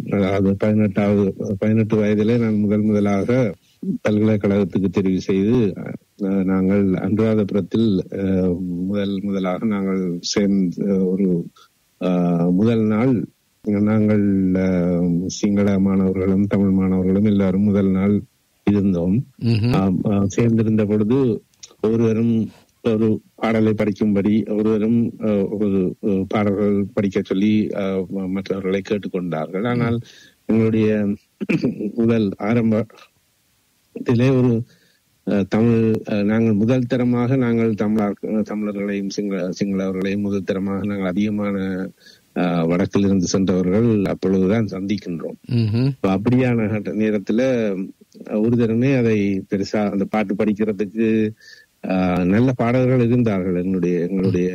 அதாவது பதினெட்டாவது பதினெட்டு வயதிலே நான் முதல் முதலாக பல்கலைக்கழகத்துக்கு தெரிவு செய்து அஹ், நாங்கள் அனுராதபுரத்தில் அஹ், முதல் முதலாக நாங்கள் சேர்ந்து ஒரு அஹ், முதல் நாள் நாங்கள் அஹ், சிங்கள மாணவர்களும் தமிழ் மாணவர்களும் எல்லாரும் முதல் நாள் இருந்தோம் ம்ஹும். ஆம், ஆ, சேர்ந்திருந்த பொழுது ஒருவரும் ஒரு பாடலை படிக்கும்படி ஒருவரும் அ, ஒரு அ, பாடல்கள் படிக்க சொல்லி அ, ம- மற்றவர்களை கேட்டுக்கொண்டார்கள் ஆனால் எங்களுடைய முதல் ஆரம்பத்திலே ஒரு அ, தமிழ் அ, நாங்கள் முதல் தரமாக நாங்கள் தமிழர் தமிழர்களையும் சிங்கள சிங்களவர்களையும் முதல் தரமாக நாங்கள் அதிகமான அ, வடக்கிலிருந்து சென்றவர்கள் அப்பொழுதுதான் சந்திக்கின்றோம் ம்ஹும். இப்ப அப்படியான கட்ட- நேரத்துல ஒரு தரமே அதை பெருசா அந்த பாட்டு படிக்கிறதுக்கு ஆஹ், நல்ல பாடல்கள் இருந்தார்கள் எங்களுடைய எங்களுடைய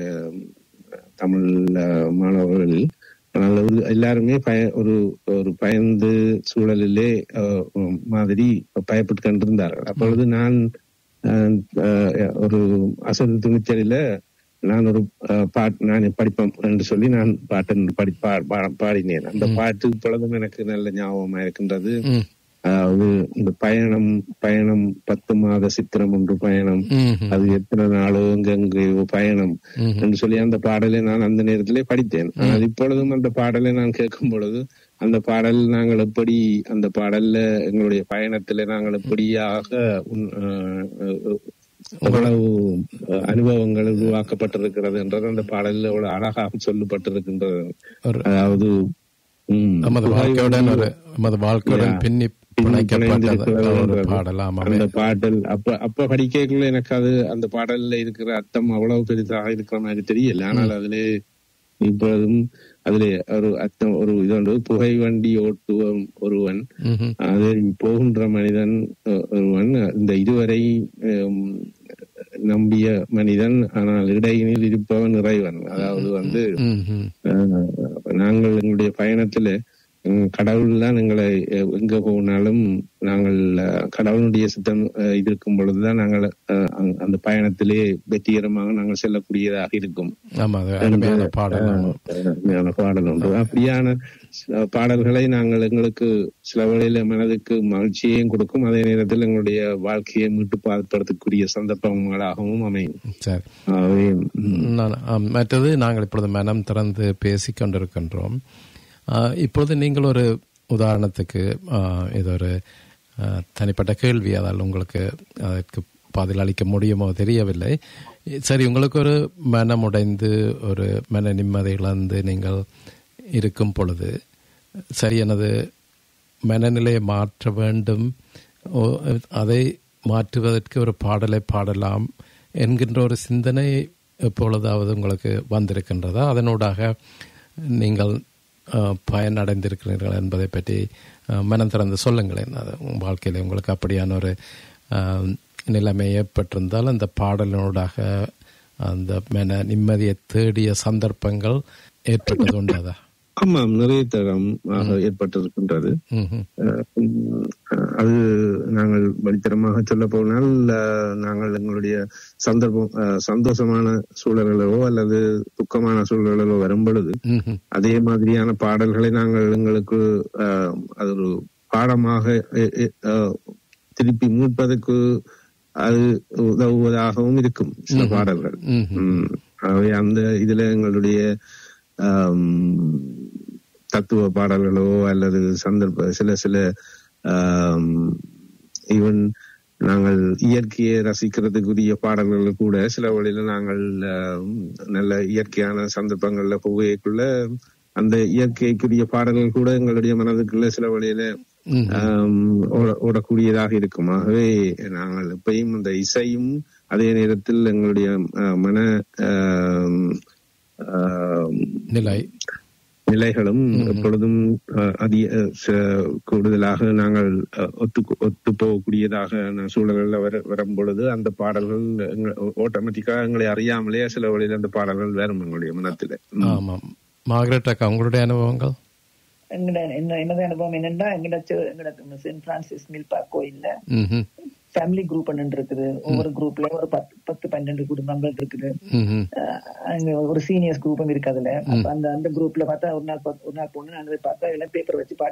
தமிழ் ஆஹ், மாணவர்களில் ஆனால் ஒரு எல்லாருமே பய ஒரு ஒரு பயந்து சூழலிலே ஆஹ், மாதிரி பயப்பட்டு கொண்டிருந்தார்கள் அப்பொழுது நான் ஆஹ், ஆஹ், ஒரு அசல் துணிச்சலில நான் ஒரு ஆஹ், பாட்டு நான் படிப்பேன் என்று சொல்லி நான் பாட்டு படி பா- பா- பாடினேன் அந்த பாட்டு இப்பொழுதும் எனக்கு நல்ல ஞாபகமா இருக்கின்றது ம். அதாவது இந்த பயணம் பயணம் பத்து மாத சித்திரம் ஒன்று பயணம் ம்ஹும். அது எத்தனை நாளோ எங்கெங்கேயோ பயணம் ம்ஹும். என்று சொல்லி அந்த பாடலை நான் அந்த நேரத்திலே படித்தேன் ஆனால் இப்பொழுதும் அந்த பாடலை நான் கேட்கும் பொழுது அந்த பாடல் நாங்கள் எப்படி அந்த பாடல்ல எங்களுடைய பயணத்திலே நாங்கள் எப்படியாக உன்- அஹ், அஹ், எவ்வளவு அஹ், அனுபவங்கள் உருவாக்கப்பட்டிருக்கிறது என்றது அந்த பாடலில் எவ்வளவு அழகாக சொல்லப்பட்டிருக்கின்றது ஒரு- அதாவது ம், நமது புகை வாழ்க்கையுடன் வந்து- ஒரு நமது வாழ்க்கையுடன் Yeah. பின்னி பின்னி பிணைக்கப்பட்டது பிணைந்திருக்கிறது ஒரு பாடல் ஆமாமே அந்த பாடல் அப்ப அப்ப படிக்கக்குள்ள எனக்கு அது அந்த பாடல்ல இருக்கிற அர்த்தம் அவ்வளவு பெரிதாக இருக்கிற மாதிரி தெரியல ஆனால் அதுல இப்பொழுதும் அதுல ஒரு அர்த்தம் ஒரு இது ஒன்று புகை வண்டி ஓட்டுவன் ஒருவன் ம்ஹும். அதில் போகின்ற மனிதன் அஹ், ஒருவன் இந்த இதுவரை ஹம், நம்பிய மனிதன் ஆனால் இடையினில் இருப்பவன் இறைவன் அதாவது வந்து ம்ஹும். அஹ், நாங்கள் எங்களுடைய பயணத்துல உம், கடவுள் தான் எங்களை அஹ், எங்க போனாலும் நாங்கள் அஹ், கடவுளுடைய சித்தம் அஹ், இது இருக்கும் பொழுதுதான் நாங்கள் அஹ், அந்த- அந்த பயணத்திலே வெற்றிகரமாக நாங்கள் செல்லக்கூடியதாக இருக்கும் ஆமா அது அருமையான பாடல் ஆமா. அருமையான பாடல் உண்டு அப்படியான அஹ், பாடல்களை நாங்கள் எங்களுக்கு சில வழியில மனதுக்கு மகிழ்ச்சியையும் கொடுக்கும் அதே நேரத்தில் எங்களுடைய வாழ்க்கையை மீட்டு பாதுகாப்பதற்குரிய சந்தர்ப்பங்களாகவும் அமையும் சரி ஆகவே உம், நான் ஆம், மற்றது நாங்கள் இப்பொழுது மனம் திறந்து பேசிக் கொண்டிருக்கின்றோம் ஆ, இப்பொழுது நீங்கள் ஒரு உதாரணத்துக்கு ஆ, இது ஒரு ஆ, தனிப்பட்ட கேள்வி அதால் உங்களுக்கு அதற்கு பதில் அளிக்க முடியுமோ தெரியவில்லை சரி உங்களுக்கு ஒரு மனம் உடைந்து ஒரு மன நிம்மதி இழந்து நீங்கள் இருக்கும் பொழுது சரி எனது மனநிலையை மாற்ற வேண்டும் ஓ- அதை மாற்றுவதற்கு ஒரு பாடலை பாடலாம் என்கின்ற ஒரு சிந்தனை எப்பொழுதாவது உங்களுக்கு வந்திருக்கின்றதா அதனூடாக நீங்கள் அஹ், பயனடைந்திருக்கிறீர்கள் என்பதை பற்றி அஹ், மனம் திறந்து சொல்லுங்களேன் அது உங்கள் வாழ்க்கையில் உங்களுக்கு அப்படியான ஒரு அஹ், நிலைமை ஏற்பட்டிருந்தால் அந்த பாடலினூடாக அந்த மன நிம்மதியை தேடிய சந்தர்ப்பங்கள் ஏற்பட்டது உண்டதா ஆமாம் நிறைய தரம் ஆக ஏற்பட்டிருக்கின்றது ம்ஹும். அஹ் உம் அது நாங்கள் வழித்தரமாக சொல்ல போனால் அஹ், நாங்கள் எங்களுடைய சந்தர்ப்பம் அஹ், சந்தோஷமான சூழல்களோ அல்லது துக்கமான சூழல்களோ வரும் பொழுது ம்ஹும். அதே மாதிரியான பாடல்களை நாங்கள் எங்களுக்கு அஹ், அது ஒரு பாடமாக எ- எ- அஹ், திருப்பி மீட்பதற்கு அது உதவுவதாகவும் இருக்கும் சில பாடல்கள் ம்ஹும். உம் ஆகவே அந்த இதுல எங்களுடைய ஆம், தத்துவ பாடல்களோ அல்லது சந்தர்ப்ப சில சில ஈவன் நாங்கள் இயற்கையை ரசிக்கிறதுக்குரிய பாடல்கள் கூட சில வழியில நாங்கள் ஆம், நல்ல இயற்கையான சந்தர்ப்பங்கள்ல போகக்குள்ள அந்த இயற்கைக்குரிய பாடல்கள் கூட எங்களுடைய மனதுக்குள்ள சில வழியில ம்ஹும். ஆம், ஓட- ஓடக்கூடியதாக இருக்கும் ஆகவே நாங்கள் எப்பயும் அந்த இசையும் அதே நேரத்தில் எங்களுடைய அஹ், மன ஆம், ஆம், நிலை நிலைகளும் எப்பொழுதும் அஹ், அதிக அஹ், ச- கூடுதலாக நாங்கள் அஹ், ஒத்து ஒத்து போகக்கூடியதாக சூழல்கள் வர வரும் பொழுது அந்த பாடல்கள் ஆட்டோமேட்டிக்கா எங்களை அறியாமலே சில வழியில் அந்த பாடல்கள் வரும் எங்களுடைய மனத்துல ம். ஆமாம் மார்கரெட் அக்கா உங்களுடைய அனுபவங்கள் எங்கட என்ன என்னது அனுபவம் என்னன்னா எங்கட சு- எங்கட சென்ட் பிரான்சிஸ் மில்பா கோயில்ல ம்ஹும். ஃபேமிலி குரூப் இருக்குது ஒவ்வொரு குரூப்ல ஒரு பத்து பத்து பன்னெண்டு குடும்பங்கள் இருக்குது ம்ஹும். அஹ் அங்க ஒரு சீனியர்ஸ் குரூப்பும் இருக்கு அதுல அப்ப அந்த அந்த குரூப்ல பார்த்தா ஒரு நாள் பா- ஒரு நாள் பொண்ணு நாங்க போய் பார்த்தா எல்லாம் பேப்பர் வச்சு பாடி